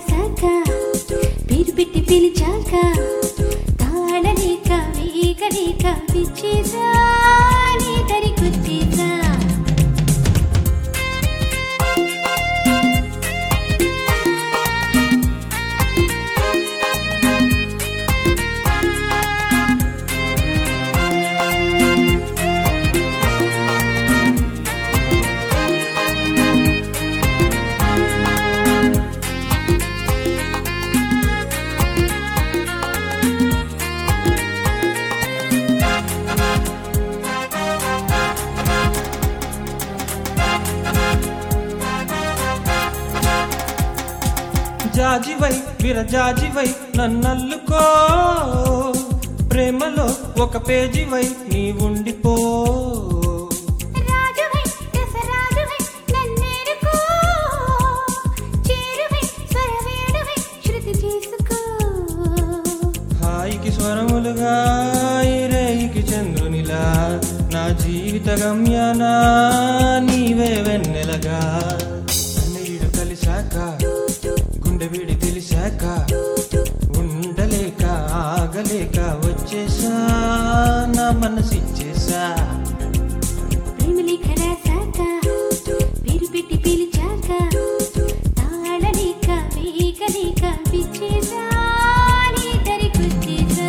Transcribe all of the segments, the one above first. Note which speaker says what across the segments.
Speaker 1: రాసాక పేరు పెట్టి పిలిచాక తాళలేక వేగలేక పిచ్చేసా నీ దరికొచ్చేసా
Speaker 2: జాజివై విరజాజివై నన్నల్లుకో ప్రేమలో ఒక పేజీవై నీ ఉండిపో
Speaker 1: రాజువై దశరాజువై నన్నేరుకో చేరువై స్వరవేణువై శృతి చేసుకో
Speaker 2: హాయికి స్వరములుగా ఈ రేయికి చంద్రునిలా నా జీవిత గమ్యాన నీవే వెన్నెలగా నీడు కలిశాక గుండె వీడి తెలిసాక ఉండలేక ఆగలేక వచ్చేసా నా మనసిచ్చేసా
Speaker 1: ప్రేమలేఖ రాసాక పేరు పెట్టి పిలిచాక తాళలేక వేగలేక పిచ్చేసా నీ దరికొచ్చేసా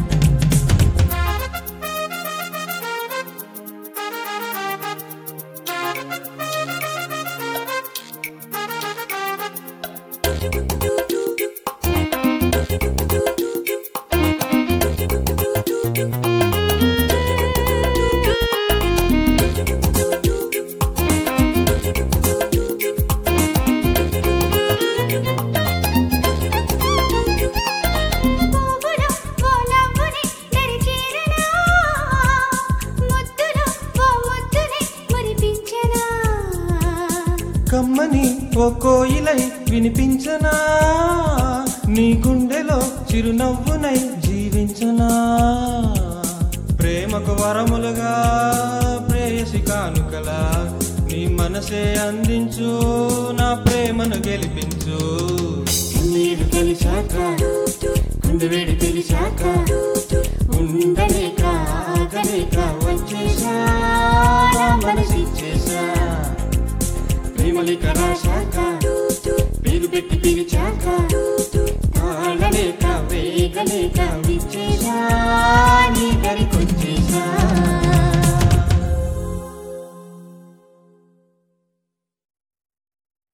Speaker 1: పువ్వులో ఓ నవ్వుని నడిచేరనా ముద్దులో ఓ ముద్దుని మురిపించనా
Speaker 2: కమ్మని ఓ కోయిలై వినిపించనా నీ గుండెలో చిరునవ్వునై జీవించనా ప్రేమకు వరములుగా ప్రేయసి కానుకలా నీ మనసే అందించు నా ప్రేమను గెలిపించు నీరు కలిశాక గుండె వేడి తెలిసాక ఉండలేక ఆగలేక వచ్చేసా నా మనసిచ్చేసా ప్రేమలిక రాశాక పేరు పెట్టి పిలిచాక తాళలేక వేగలేక